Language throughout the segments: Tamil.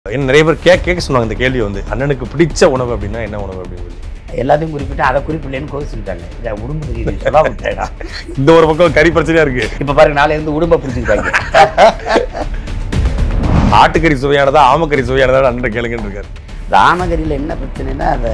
என்ன நிறைய பேர் கேட்க கேட்க சொன்னாங்க இந்த கேள்வி வந்து அண்ணனுக்கு பிடிச்ச உணவு அப்படின்னா என்ன உணவு அப்படின்னு சொல்லி எல்லாத்தையும் குறிப்பிட்டு அதை குறிப்பிடலன்னு கோவிச்சுக்கிட்டாங்க இதை உடும்பு இது சொல்ல விட்டேடா இந்த ஒரு பக்கம் கறி பிரச்சனையா இருக்கு இப்போ பாருங்க நாளை இருந்து உடும்ப பிடிச்சிக்கிட்டாங்க ஆட்டுக்கறி சுவையானதா ஆமக்கறி சுவையானதா அண்ணன் கேளுங்கன்னு இருக்காரு ராமகிரியில் என்ன பிரச்சனைனா அதை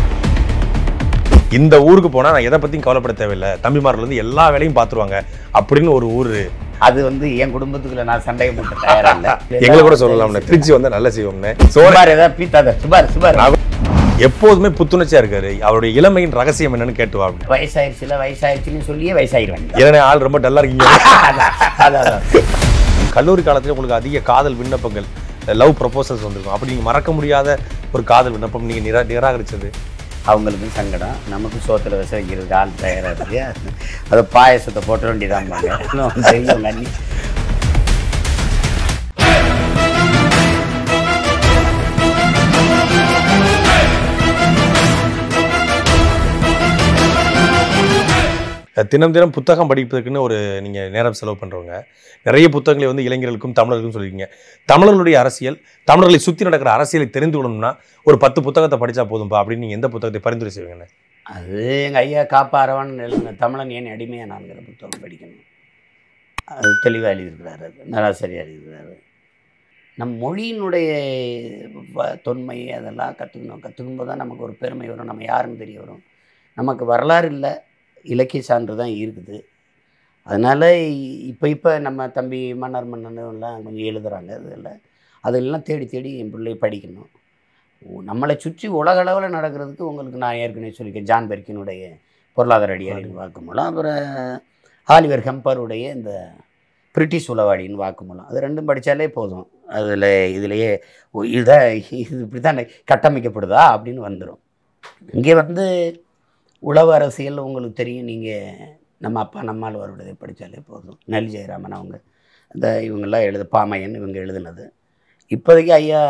இந்த ஊருக்கு போனா நான் எதை பத்தியும் கவலைப்பட தேவையில்லை தம்பிமார்கள் வந்து எல்லா வேலையும் பார்த்துருவாங்க அப்படின்னு ஒரு ஊரு அது வந்து என் குடும்பத்துக்குள்ள நான் சண்டையை போட்டு தயாரா இல்லை எங்களை கூட சொல்லலாம்ல திருச்சி வந்து நல்லா செய்வோம்னு சோழ சுபார் ஏதாவது பீத்தாத சுபார் சுபார் எப்போதுமே புத்துணர்ச்சியா இருக்காரு அவருடைய இளமையின் ரகசியம் என்னன்னு கேட்டுவா அப்படின்னு வயசாயிருச்சுல வயசாயிருச்சுன்னு சொல்லியே வயசாயிருவாங்க ஏன்னா ஆள் ரொம்ப டல்லா இருக்கீங்க அதான், அதான், அதான். கல்லூரி காலத்துல உங்களுக்கு அதிக காதல் விண்ணப்பங்கள் லவ் ப்ரொபோசல்ஸ் வந்திருக்கும் அப்படி நீங்க மறக்க முடியாத ஒரு காதல் விண்ணப்பம் நீங்க நிரா நிராகரிச்சது அவங்களுக்கும் சங்கடம் நமக்கு சோத்துல விச வைக்கிறதுக்கு ஆள் தயாராக இருக்கு அதை பாயசத்தை போட்ட வேண்டியதாம்பாங்க இன்னும் தெரியும் அண்ணி தினம் தினம் புத்தகம் படிப்பதற்குன்னு ஒரு நீங்க நேரம் செலவு பண்றவங்க நிறைய புத்தகங்களை வந்து இளைஞர்களுக்கும் தமிழர்களுக்கும் சொல்லியிருக்கீங்க தமிழர்களுடைய அரசியல் தமிழர்களை சுத்தி நடக்கிற அரசியலை தெரிந்து கொள்ளணும்னா ஒரு பத்து புத்தகத்தை படிச்சா போதும்பா அப்படின்னு நீங்க எந்த புத்தகத்தை பரிந்துரை செய்வீங்கன்னு அது எங்கள் ஐயா காப்பாரவன் எழுதின தமிழன் ஏன் அடிமையா நான்கிற புத்தகம் படிக்கணும் அது தெளிவாக எழுதியிருக்கிறாரு அது நராசரியாக எழுதியிருக்கிறாரு நம் மொழியினுடைய வ- தொன்மை அதெல்லாம் கற்றுக்கணும் கற்றுக்கும் போது தான் நமக்கு ஒரு பெருமை வரும் நம்ம யாருன்னு தெரிய வரும் நமக்கு வரலாறு இல்லை இலக்கிய சான்று தான் இருக்குது அதனால் இப்போ இப்போ நம்ம தம்பி மன்னர் மன்னன் எல்லாம் கொஞ்சம் எழுதுகிறாங்க அதில் அதெல்லாம் தேடி தேடி என் பிள்ளை படிக்கணும் ஓ, நம்மளை சுற்றி உலக அளவில் நடக்கிறதுக்கு உங்களுக்கு நான் ஏற்கனவே சொல்லியிருக்கேன் ஜான் பெர்கினுடைய பொருளாதார அடியாரின் வாக்குமூலம் அப்புறம் ஆலிவர் ஹெம்பருடைய இந்த பிரிட்டிஷ் உளவாடியின் வாக்குமூலம் அது ரெண்டும் படித்தாலே போதும் அதில் இதுலேயே ஓ, இதை இது இப்படி தான் கட்டமைக்கப்படுதா அப்படின்னு வந்துடும் இங்கே வந்து உளவு அரசியல் உங்களுக்கு தெரியும் நீங்கள் நம்ம அப்பா நம்மாழ்வாருடைய படித்தாலே போதும் நெல் ஜெயராமன் அவங்க இந்த இவங்கெல்லாம் எழுது பாமையன் இவங்க எழுதுனது இப்போதைக்கு ஐயா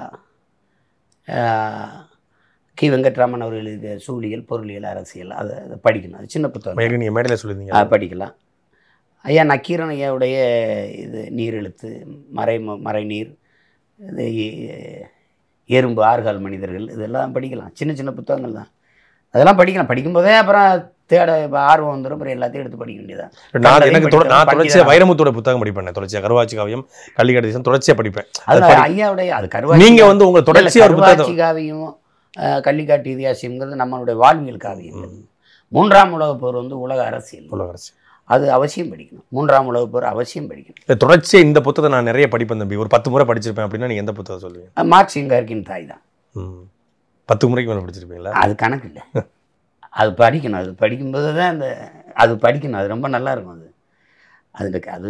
ஆஹ், கி வெங்கட்ராமன் அவர் எழுதிய சூழியல் பொருளியல் அரசியல் அதை அதை படிக்கணும் அது சின்ன புத்தகம் ஏற்கனவே நீங்க மேடையில சொல்லியிருந்தீங்க அதை படிக்கலாம் ஐயா நக்கீரன் ஐயாவுடைய இது நீரெழுத்து மறை மறைநீர் இது எ- எறும்பு ஆறுகால் மனிதர்கள் இதெல்லாம் படிக்கலாம் சின்ன சின்ன புத்தகங்கள் தான் அதெல்லாம் படிக்கலாம் படிக்கும்போதே அப்புறம் தேட இப்ப ஆர்வம் வந்துடும் அப்புறம் எல்லாத்தையும் எடுத்து படிக்க வேண்டியதான் நான் எனக்கு தொட- நான் படிக்கிறேன். தொடர்ச்சியா வைரமுத்தோட புத்தகம் படிப்பேன் தொடர்ச்சியா கருவாச்சி காவியம் கள்ளிக்காடு தேசம் தொடர்ச்சியா படிப்பேன் அது அது படி- ஐயாவுடைய அது கருவாச்சி நீங்க வந்து உங்க தொடர்ச்சியா ஒரு புத்தகம் கருவாச்சி காவியம் அஹ், கள்ளிக்காட்டு இதிகாசம்ங்கிறது நம்மளுடைய வாழ்வியல் காவியங்கள் மூன்றாம் உலகப் போர் வந்து உலக அரசியல் உலகரசு. அது அவசியம் படிக்கணும் மூன்றாம் உலகப் போர் அவசியம் படிக்கணும் இல்ல, தொடர்ச்சியா இந்த புத்தகத்தை நான் நிறைய படிப்பேன் தம்பி ஒரு பத்து முறை படிச்சிருப்பேன் அப்படின்னா நீங்க எந்த புத்தகம் சொல்லுவீங்க அஹ், மார்க்ஸ் இங்கர்கின் தாய் தான் ம். பத்து முறைக்கு மேல படிச்சிருப்பீங்களா அது கணக்கு இல்லை அது படிக்கணும் அது படிக்கும்போது தான் அந்த அது படிக்கணும் அது ரொம்ப நல்லா இருக்கும் அது அதுக்கு அது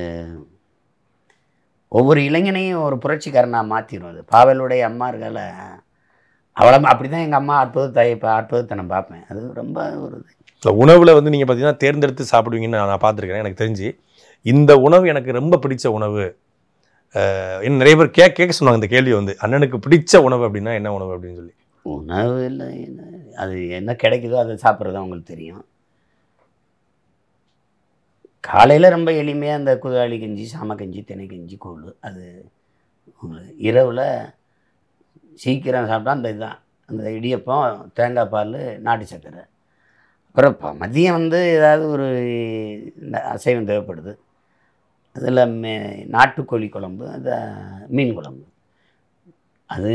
ஒவ்வொரு இளைஞனையும் ஒரு புரட்சிக்காரனாக மாற்றிடும் அது பாவலுடைய அம்மா இருக்கால அவளை அப்படி தான் எங்கள் அம்மா அற்புதத்தை இப்போ அற்புதத்தை நான் பார்ப்பேன் அது ரொம்ப ஒரு இது. இல்ல, உணவுல வந்து நீங்க பாத்தீங்கன்னா தேர்ந்தெடுத்து சாப்பிடுவீங்கன்னு நான் நான் பார்த்திருக்கேன் எனக்கு தெரிஞ்சு இந்த உணவு எனக்கு ரொம்ப பிடிச்ச உணவு அஹ், இன்னும் நிறைய பேர் கேட்க கேட்க சொன்னாங்க இந்த கேள்வி வந்து அண்ணனுக்கு பிடிச்ச உணவு அப்படின்னா என்ன உணவு அப்படின்னு சொல்லி உணவு இல்லை என்ன அது என்ன கிடைக்குதோ அதை சாப்பிட்றது அவங்களுக்கு தெரியும் காலையில் ரொம்ப எளிமையாக அந்த குதிராளி கஞ்சி சாம கஞ்சி தினை கஞ்சி கூழ் அது உங்களுக்கு இரவில் சீக்கிரம் சாப்பிட்டா அந்த இதுதான் அந்த இடியப்பம் தேங்காய் பால் நாட்டு சர்க்கரை அப்புறம் இப்போ மதியம் வந்து ஏதாவது ஒரு இந்த அசைவம் தேவைப்படுது அதில் மே நாட்டுக்கோழி குழம்பு அந்த மீன் குழம்பு அது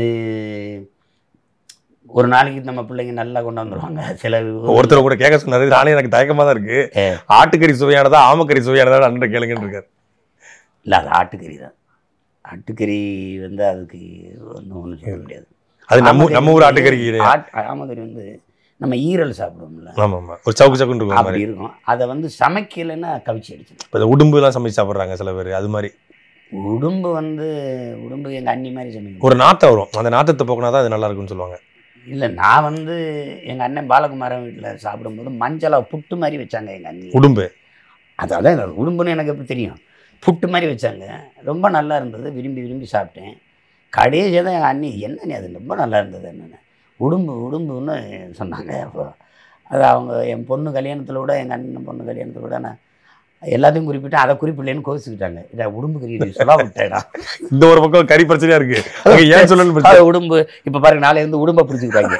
ஒரு நாளைக்கு நம்ம பிள்ளைங்க நல்லா கொண்டு வந்துருவாங்க சில ஒருத்தர் கூட கேட்க சொன்னாரு நானே எனக்கு தயக்கமா தான் இருக்கு ஏ. ஆட்டுக்கறி சுவையானதா ஆமக்கறி சுவையானதா அண்ணன் கேளுங்கன்னு இருக்காரு இல்லை அது ஆட்டுக்கறி தான் ஆட்டுக்கறி வந்து அதுக்கு ஒன்றும் ஒன்றும் சொல்ல முடியாது அது நம்ம ஆமக்கறி நம்ம ஊர் வந்து- ஆட்டுக்கறி ஆட்- ஆமக்கறி வந்து நம்ம ஈரல் சாப்பிடுவோம்ல ஆமா ஆமா ஒரு சவுக்கு சவுக்குன்னு இருக்கும் அது மாதிரி அப்படி இருக்கும் அதை வந்து சமைக்கலைன்னா கவிச்சு அடிச்சிடும் இப்போ இந்த உடும்பு எல்லாம் சமைச்சு சாப்பிடுறாங்க சில பேர் அது மாதிரி உடும்பு வந்து உடும்பு எங்கள் அண்ணி மாதிரி சமைக்கும் ஒரு நாத்தம் வரும் அந்த நாத்தத்தை போக்கினா தான் அது நல்லா இருக்கும்னு சொல்லுவாங்க இல்லை நான் வந்து எங்கள் அண்ணன் பாலகுமாரன் வீட்டில் சாப்பிடும்போது மஞ்சளை புட்டு மாதிரி வச்சாங்க எங்கள் அண்ணி உடும்பு அது அதான் இது உடும்புன்னு எனக்கு எப்படி தெரியும் புட்டு மாதிரி வச்சாங்க ரொம்ப நல்லா இருந்தது விரும்பி விரும்பி சாப்பிட்டேன் கடைசியாக தான் எங்கள் அண்ணி என்ன நீ அது ரொம்ப நல்லா இருந்தது என்னென்னு உடும்பு உடும்புன்னு சொன்னாங்க அப்போ அது அவங்க என் பொண்ணு கல்யாணத்தில் கூட எங்கள் அண்ணன் பொண்ணு கல்யாணத்தில் கூட நான் எல்லாத்தையும் குறிப்பிட்டு அதை குறிப்பிடலன்னு கோவிச்சுக்கிட்டாங்க இதை உடம்புக்கு நீ சொல்ல விட்டேடா இந்த ஒரு பக்கம் கறி பிரச்சனையா இருக்கு அங்க ஏன் சொல்லணும்னு பிரச்சனை அது உடம்பு இப்போ பாருங்க நாளை வந்து உடம்பை பிடிச்சிக்கிறாங்க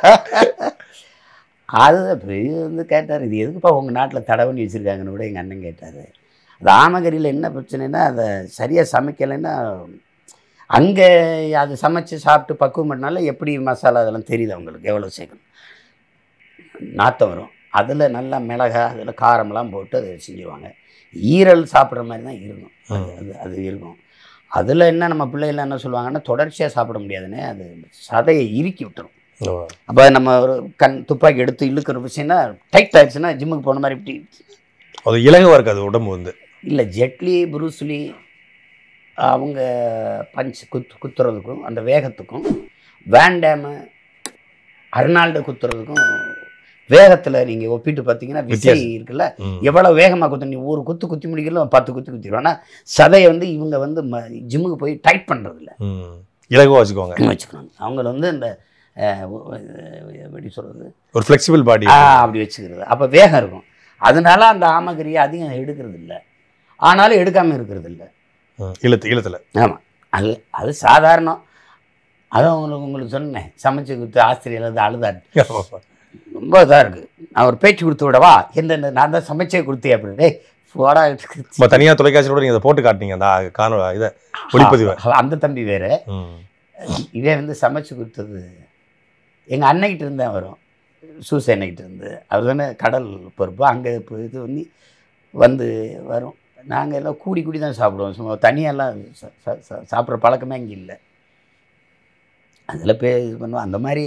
அது அப்படி வந்து கேட்டார் இது எதுக்குப்பா உங்கள் நாட்டில் தடை பண்ணி வச்சுருக்காங்கன்னு கூட எங்கள் அண்ணன் கேட்டார் அது ஆமகரியில் என்ன பிரச்சனைனா அதை சரியாக சமைக்கலைன்னா அங்கே அது சமைச்சு சாப்பிட்டு பக்குவம் பண்ணால எப்படி மசாலா அதெல்லாம் தெரியுது அவங்களுக்கு எவ்வளோ சேர்க்கணும் நாத்தம் வரும் அதில் நல்லா மிளகா அதில் காரம்லாம் போட்டு அதை செஞ்சுருவாங்க ஈரல் சாப்பிட்ற மாதிரி தான் இருக்கும் அது அது அது இருக்கும் அதில் என்ன நம்ம பிள்ளைகள் என்ன சொல்லுவாங்கன்னா தொடர்ச்சியாக சாப்பிட முடியாதுன்னு அது சதையை இறுக்கி விட்டுரும் ஓ. அப்போ நம்ம ஒரு கண் துப்பாக்கி எடுத்து இழுக்கிற விஷயம்னா டைட் ஆயிடுச்சுன்னா ஜிம்முக்கு போன மாதிரி இப்படி அது இலகுவா இருக்காது உடம்பு வந்து இல்லை ஜெட்லி புரூஸ்லி அவங்க பஞ்ச் குத்து குத்துறதுக்கும் அந்த வேகத்துக்கும் வேண்டேமு அர்னால்டு குத்துறதுக்கும் வேகத்தில் நீங்கள் ஒப்பிட்டு பார்த்தீங்கன்னா விசை வித்தியாசம். இருக்குல்ல ம். எவ்வளோ வேகமாக குத்து நீ ஒரு குத்து குத்தி முடிக்கல பத்து குத்தி குத்திடுவோம் ஆனால் சதையை வந்து இவங்க வந்து ம- ஜிம்முக்கு போய் டைட் பண்ணுறதில்ல ம். இலகுவா வச்சுக்கோங்க வச்சுக்கணும் அவங்க வந்து இந்த அஹ், ஒ- அஹ், எப்படி சொல்கிறது ஒரு ஃப்ளெக்சிபிள் பாடி அப்படி வச்சுக்கிறது அப்போ வேகம் இருக்கும் அதனால அந்த ஆமகரியை அதிகம் எடுக்கிறது இல்லை ஆனாலும் எடுக்காமல் இருக்கிறது இல்லை இழுத்து இழுத்துல ஆமாம் அது அது சாதாரணம் அதான் உங்களுக்கு உங்களுக்கு சொன்னேன் சமைச்சு கொடுத்து ஆசிரியர் வந்து அழுதாரு ரொம்ப இதாக இருக்குது நான் ஒரு பேச்சு கொடுத்து விடவா என்ன நான் தான் சமைச்சே கொடுத்தேன் அப்படின்னு டேய் போடா நம்ம தனியா தொலைக்காட்சியோட நீங்க அதை போட்டு காட்டுனீங்க அந்த காணொலி இதை ஒளிப்பதிவை அந்த தம்பி வேற ம். இவன் வந்து சமைச்சு கொடுத்தது எங்கள் அன்னைக்கிட்ட இருந்தேன் வரும் சூசை அன்னைக்கிட்ட இருந்து அவர் தானே கடல் பொறுப்பு அங்கே இப்போ இது பண்ணி வந்து வரும் நாங்கள் எல்லாம் கூடி கூடி தான் சாப்பிடுவோம் சும்மா தனியாலாம் ச- ச- ச- சாப்பிட்ற பழக்கமே இங்கே இல்லை அதில் பே இது பண்ணுவோம் அந்த மாதிரி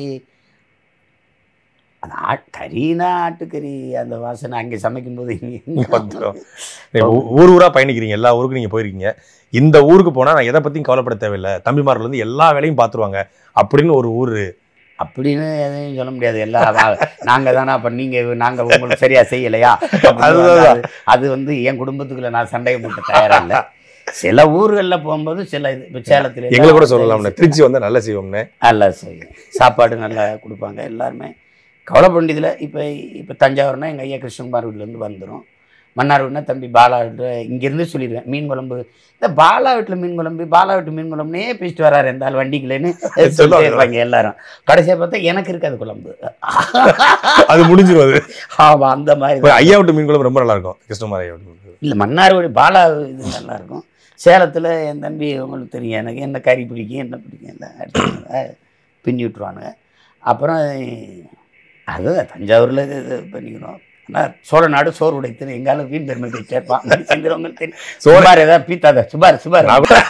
அந்த ஆட் கறினா ஆட்டுக்கறி அந்த வாசனை அங்கே சமைக்கும்போது இங்கே இங்கே வந்துரும். நீங்க ஊ- ஊர் ஊரா பயணிக்கிறீங்க எல்லா ஊருக்கும் நீங்க போயிருக்கீங்க இந்த ஊருக்கு போனா நான் எதை பத்தியும் கவலைப்பட தேவையில்லை தம்பிமார்கள் வந்து எல்லா வேலையும் பார்த்துருவாங்க அப்படின்னு ஒரு ஊர் அப்படின்னு எதையும் சொல்ல முடியாது எல்லா நாங்கள் தானே அப்போ நீங்கள் நாங்கள் உங்களுக்கு சரியா செய்யலையா அப்படின்னு அதுதான். அது- அது வந்து என் குடும்பத்துக்குள்ள நான் சண்டையை போட்டு தயாரா இல்லை சில ஊர்களில் போகும்போது சில இது இப்போ சேலத்தில் எங்களை கூட சொல்லலாம்னு திருச்சி வந்து நல்லா செய்வோம்னு நல்லா செய்யும் சாப்பாடு நல்லா கொடுப்பாங்க எல்லாருமே கவலை வேண்டியதில் இப்போ இப்போ தஞ்சாவூர்னா எங்கள் ஐயா கிருஷ்ணகுமார் வீட்டிலேருந்து வந்துடும் மன்னார் வீடுனா தம்பி பாலா வீட்டு இங்கேருந்து சொல்லிடுவேன் மீன் குழம்பு இந்த பாலா வீட்டில் மீன் குழம்பு பாலா வீட்டு மீன் குழம்புனே பேசிட்டு வராரு எந்த ஆள் வண்டிக்குள்ளேன்னு சொல்லிட்டே சொல்லுவாங்க. இருப்பாங்க எல்லாரும் கடைசியாக பார்த்தா எனக்கு இருக்காது குழம்பு அது முடிஞ்சிரும் அது ஆமாம் அந்த மாதிரி இப்ப ஐயா விட்டு மீன் குழம்பு ரொம்ப நல்லா இருக்கும் கிருஷ்ணமார் ஐயா விட்டு மீன் குழம்பு. இல்லை மன்னார் வீடு பாலா இது நல்லா இருக்கும் சேலத்தில் என் தம்பி உங்களுக்கு தெரியும் எனக்கு என்ன கறி பிடிக்கும் என்ன பிடிக்கும் எல்லாம் அடிச்சு பின்னி விட்ருவானுங்க அப்புறம் அது தஞ்சாவூரில் இது இது பண்ணிக்கிறோம் ஆனால் சோழ நாடு சோறு உடைத்துன்னு எங்கால வீண் பெருமை போய் சேர்ப்பான் செஞ்சிருவங்களுக்கு தெரியும் சுமார் ஏதாவது பீத்தாத சுபார் சுபார் நான் கூட-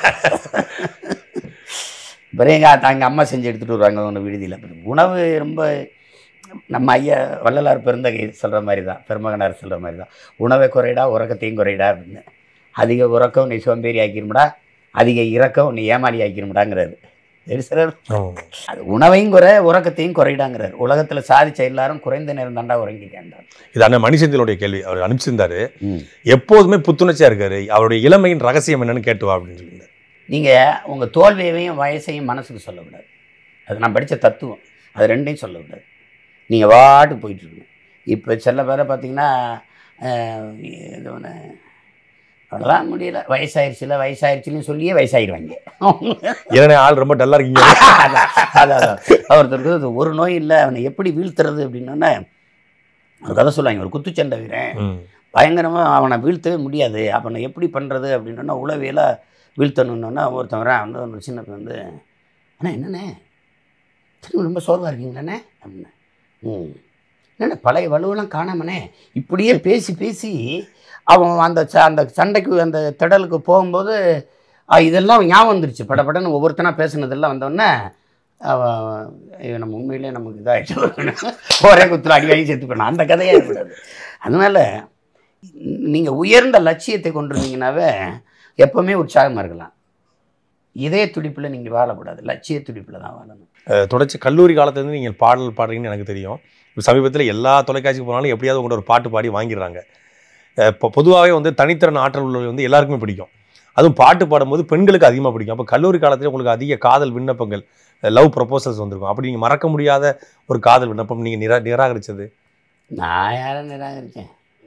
அப்புறம் எங்கள் எங்கள் அம்மா செஞ்சு எடுத்துகிட்டு வருவாங்க உங்கள் விடுதியில் உணவு ரொம்ப நம்ம ஐயா வள்ளலார் பிறந்தகை சொல்கிற மாதிரி தான் பெருமகனார் சொல்கிற மாதிரி தான் உணவை குறைடா உறக்கத்தையும் குறைடா அப்படின்னு அதிக உறக்கம் உன்னை சோம்பேறி ஆக்கிருமுடா அதிக இறக்கம் உன்னை ஏமாளி ஆக்கிருமுடாங்கிறாரு சரி சார் ஆமா. அது உணவையும் குறை உறக்கத்தையும் குறைடாங்கிறார் உலகத்தில் சாதிச்ச எல்லாரும் குறைந்த நேரம் தாண்டா உறங்கிட்டாண்டார் இது அண்ணன் மணிசந்திரனுடைய கேள்வி அவர் அனுப்பிச்சிருந்தாரு எப்போதுமே புத்துணர்ச்சியா இருக்காரு அவருடைய இளமையின் ரகசியம் என்னன்னு கேட்டு வா அப்படின்னு சொல்லியிருந்தாரு நீங்கள் உங்கள் தோல்வியையும் வயசையும் மனசுக்கு சொல்லக்கூடாது அது நான் படித்த தத்துவம் அது ரெண்டையும் சொல்லக்கூடாது நீங்கள் வாட்டு போயிட்டுருக்கணும் இப்போ சில பேரை பார்த்தீங்கன்னா அஹ், இது ஒன்று அவ்வளோதான் முடியல வயசாயிருச்சுல வயசாயிருச்சுன்னு சொல்லியே வயசாயிருவாங்க ஏன்னா ஆள் ரொம்ப டல்லா இருக்கீங்க அதான், அதான், அதான். ஒருத்தருக்கு இது ஒரு நோய் இல்லை அவனை எப்படி வீழ்த்துறது அப்படின்னோடனே ஒரு கதை சொல்லுவாங்க ஒரு குத்துச்சண்டை வீரன் ம். பயங்கரமாக அவனை வீழ்த்தவே முடியாது அவனை எப்படி பண்ணுறது அப்படின்னா உளவியலாக வீழ்த்தணுன்னா ஒருத்தவன் வந்து ஒரு சின்ன பையன் வந்து அண்ணா என்னண்ணே திரும்ப ரொம்ப சோர்வாக இருக்கீங்களாண்ணே அப்படின்னு ம் என்னண்ணே பழைய வலுவெல்லாம் காணாமண்ணே இப்படியே பேசி பேசி அவன் அந்த ச அந்த சண்டைக்கு அந்த திடலுக்கு போகும்போது ஆ, இதெல்லாம் ஞாபகம் வந்துருச்சு படபடன்னு ஒவ்வொருத்தனா பேசுனதெல்லாம் வந்தோடனே அவன் ஐயோ, நம்ம உண்மையிலே நமக்கு இதாகிடுச்சு ஒரே குத்துல அடி வாங்கி செத்து போனான் அந்த கதையே இருக்கக்கூடாது அதனால நீங்கள் உயர்ந்த லட்சியத்தை கொண்டிருந்தீங்கன்னாவே எப்பவுமே உற்சாகமாக இருக்கலாம் இதே துடிப்பில் நீங்கள் வாழக்கூடாது லட்சிய துடிப்பில் தான் வாழணும் அஹ் தொடர்ச்சி கல்லூரி காலத்துல இருந்து நீங்கள் பாடல் பாடுறீங்கன்னு எனக்கு தெரியும் இப்ப சமீபத்தில் எல்லா தொலைக்காட்சிக்கு போனாலும் எப்படியாவது உங்களோட ஒரு பாட்டு பாடி வாங்கிடுறாங்க அஹ் இப்போ பொதுவாகவே வந்து தனித்திறன் ஆற்றல் உள்ளவர்கள் வந்து எல்லாருக்குமே பிடிக்கும் அதுவும் பாட்டு பாடும்போது பெண்களுக்கு அதிகமாக பிடிக்கும் அப்போ கல்லூரி காலத்துல உங்களுக்கு அதிக காதல் விண்ணப்பங்கள் லவ் ப்ரொபோசல்ஸ் வந்திருக்கும் அப்படி நீங்கள் மறக்க முடியாத ஒரு காதல் விண்ணப்பம் நீங்கள் நிரா நிராகரிச்சது நான் யாரை நிராகரித்தேன்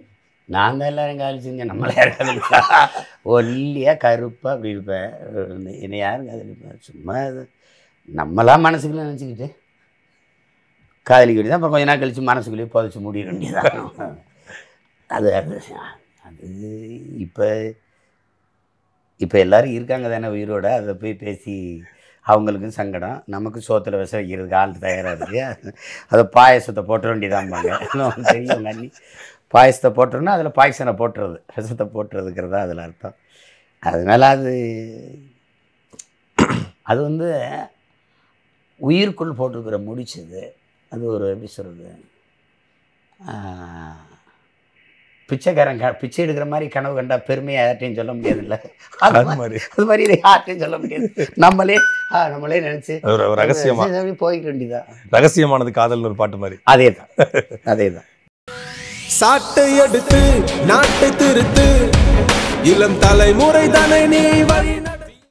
நான் தான் எல்லாரும் காதலி செஞ்சேன் நம்மள யாரும் காதலிச்சா ஒல்லியா கருப்பாக அப்படி இருப்பேன் என்னை யாரும் காதலிப்பேன் சும்மா இது நம்மளாம் மனசுக்குள்ள நினச்சிக்கிட்டு காதலிக்க வேண்டியது அப்புறம் கொஞ்ச நாள் கழிச்சு மனசுக்குள்ளேயே புதைச்சி முடிய வேண்டியதான் அது அது அது இப்போ இப்போ எல்லாரும் இருக்காங்க தானே உயிரோட அதை போய் பேசி அவங்களுக்கும் சங்கடம் நமக்கு சோத்துல விஷம் வைக்கிறதுக்கு ஆள் தயாராக இருக்கு அதை பாயசத்தை போட்ட வேண்டியதாம்பாங்க தெரியும் அண்ணி பாயசத்தை போட்டுறோன்னா அதில் பாயசனை போட்டுறது விஷத்தை போட்டுறதுங்கிறதா அதில் அர்த்தம் அதனால அது அது வந்து உயிருக்குள் போட்டிருக்கிற முடிச்சது அது ஒரு எப்படி சொல்கிறது பிச்சைக்காரன் க பிச்சை எடுக்கிற மாதிரி கனவு கண்டா பெருமையை யார்ட்டையும் சொல்ல முடியாதுல்ல அது அது மாதிரி- மாதிரி அது மாதிரி இதை யார்ட்டையும் சொல்ல முடியாது நம்மளே ஆ, நம்மளே நினச்சி அது ஒரு ஒரு ரகசியமா போய்க்க வேண்டியதான் ரகசியமானது காதல்னு ஒரு பாட்டு மாதிரி அதே தான் அதே தான் சாட்டை எடுத்து நாட்டை திருத்து இளம் தலைமுறை தானே நீ வழி